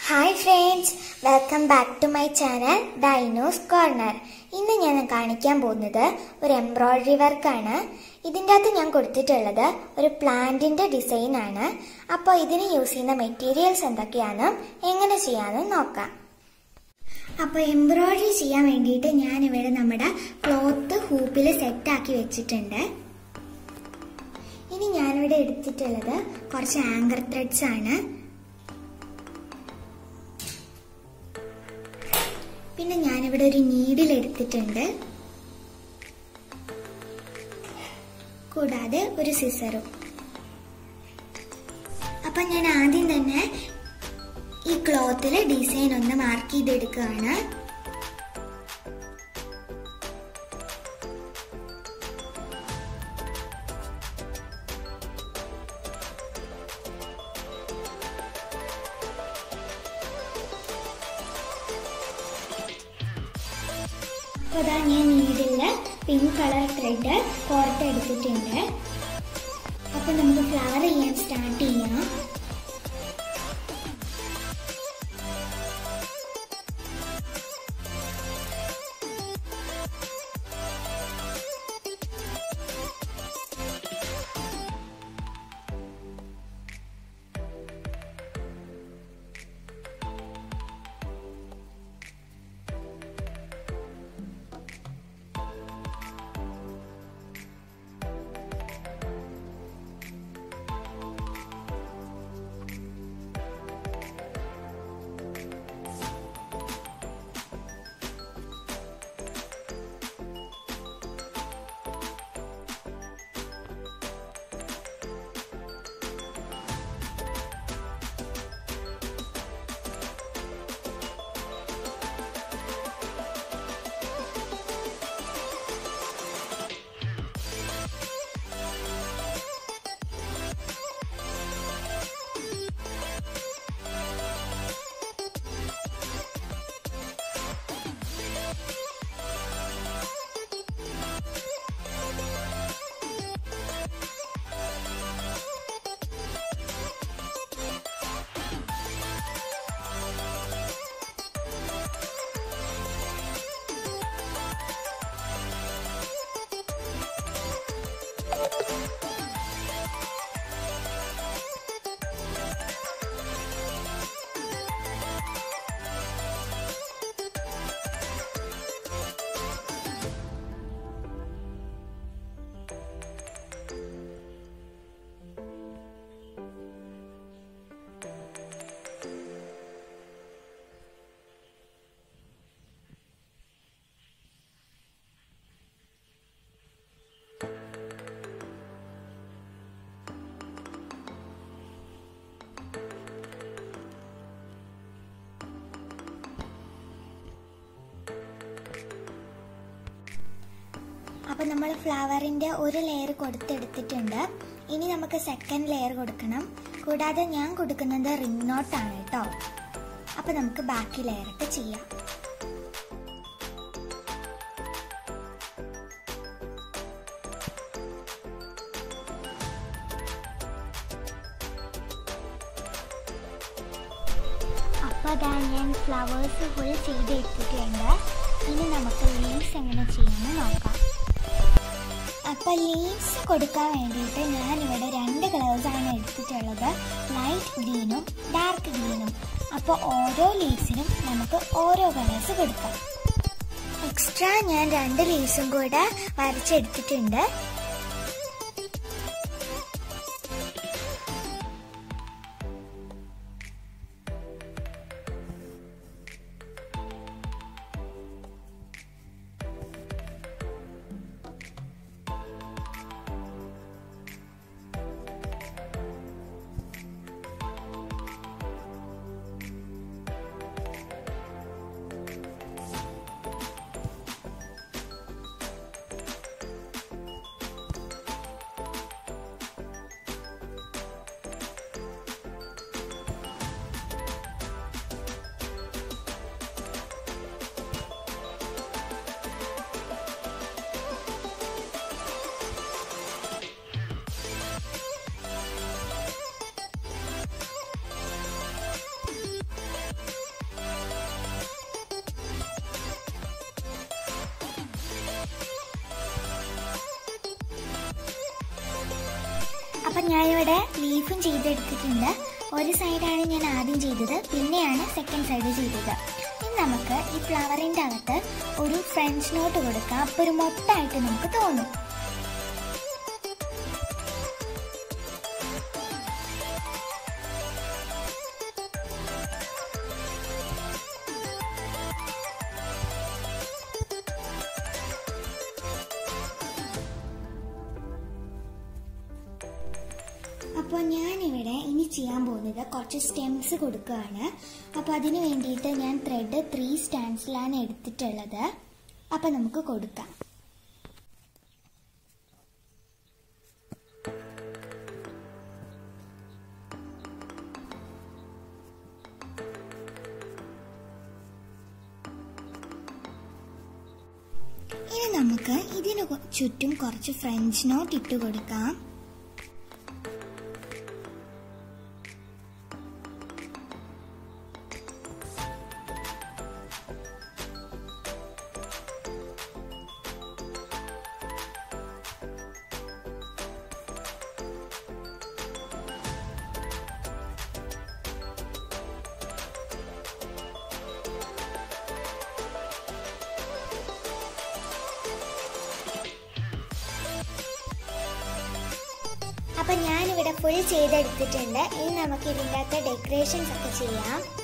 hi friends welcome back to my channel Dino's Corner ഇന്ന് ഞാൻ കാണിക്കാൻ പോകുന്നത് ഒരു എംബ്രോയിഡറി വർക്കാണ് ഇതിൻ്റെ അകത്ത് ഞാൻ കൊടുത്തിട്ടുള്ളത് ഒരു പ്ലാന്റിന്റെ ഡിസൈൻ ആണ് അപ്പോൾ ഇതിന് യൂസ് ചെയ്യുന്ന മെറ്റീരിയൽസ് എന്തൊക്കെയാണ് എങ്ങനെ ചെയ്യാമെന്ന് നോക്കാം അപ്പോൾ എംബ്രോയിഡറി ചെയ്യാൻ വേണ്ടിയിട്ട് ഞാൻ ഇവിടെ നമ്മുടെ ക്ലോത്ത് ഹൂപ്പിൽ സെറ്റാക്കി വെച്ചിട്ടുണ്ട് ഇനി ഞാനിവിടെ എടുത്തിട്ടുള്ളത് കുറച്ച് ആങ്കർ ത്രെഡ്സ് ആണ് പിന്നെ ഞാനിവിടെ ഒരു നീഡിൽ എടുത്തിട്ടുണ്ട് കൂടാതെ ഒരു സിസറും അപ്പൊ ഞാൻ ആദ്യം തന്നെ ഈ ക്ലോത്തിൽ ഡിസൈൻ ഒന്ന് മാർക്ക് ചെയ്തെടുക്കുകയാണ് അപ്പോൾ അതാ ഞാൻ നീഡില് പിങ്ക് കളർ ത്രെഡ് പുറത്തെടുത്തിട്ടുണ്ട് അപ്പോൾ നമുക്ക് ഫ്ലവർ ചെയ്യാൻ സ്റ്റാർട്ട് ചെയ്യാം അപ്പോൾ നമ്മൾ ഫ്ലവറിൻ്റെ ഒരു ലെയർ കൊടുത്തെടുത്തിട്ടുണ്ട് ഇനി നമുക്ക് സെക്കൻഡ് ലെയർ കൊടുക്കണം കൂടാതെ ഞാൻ കൊടുക്കുന്നത് റിംഗ് നോട്ടാണ് കേട്ടോ അപ്പോൾ നമുക്ക് ബാക്കി ലെയറൊക്കെ ചെയ്യാം അപ്പോൾ അതാ ഞാൻ ഫ്ലവേഴ്സ് ഫുൾ ചെയ്തെടുത്തിട്ടുണ്ട് ഇനി നമുക്ക് ലീവ്സ് എങ്ങനെ ചെയ്യുമെന്ന് നോക്കാം അപ്പോൾ ലീവ്സ് കൊടുക്കാൻ വേണ്ടിയിട്ട് ഞാനിവിടെ രണ്ട് കളേഴ്സാണ് എടുത്തിട്ടുള്ളത് ലൈറ്റ് ഗ്രീനും ഡാർക്ക് ഗ്രീനും അപ്പോൾ ഓരോ ലീവ്സിനും നമുക്ക് ഓരോ കളേഴ്സ് കൊടുക്കാം എക്സ്ട്രാ ഞാൻ രണ്ട് ലീവ്സും കൂടെ വരച്ചെടുത്തിട്ടുണ്ട് അപ്പം ഞാനിവിടെ ലീഫും ചെയ്തെടുത്തിട്ടുണ്ട് ഒരു സൈഡാണ് ഞാൻ ആദ്യം ചെയ്തത് പിന്നെയാണ് സെക്കൻഡ് സൈഡ് ചെയ്തത് ഇനി നമുക്ക് ഈ ഫ്ലവറിൻ്റെ അകത്ത് ഒരു ഫ്രഞ്ച് നോട്ട് കൊടുക്കാം അപ്പോൾ ഒരു മൊട്ടായിട്ട് നമുക്ക് തോന്നും അപ്പോൾ ഞാനിവിടെ ഇനി ചെയ്യാൻ പോകുന്നത് കുറച്ച് സ്റ്റെംസ് കൊടുക്കുകയാണ് അപ്പോൾ അതിന് വേണ്ടിയിട്ട് ഞാൻ ത്രെഡ് ത്രീ സ്റ്റാൻഡ്സിലാണ് എടുത്തിട്ടുള്ളത് അപ്പോൾ നമുക്ക് കൊടുക്കാം ഇനി നമുക്ക് ഇതിന് കൊ- ചുറ്റും കുറച്ച് ഫ്രഞ്ച് നോട്ട് ഇട്ട് കൊടുക്കാം അപ്പൊ ഞാനിവിടെ ഫുൾ ചെയ്തെടുത്തിട്ടുണ്ട് ഇനി നമുക്ക് ഇതിൻ്റെ അകത്ത് ഡെക്കറേഷൻസ് ഒക്കെ ചെയ്യാം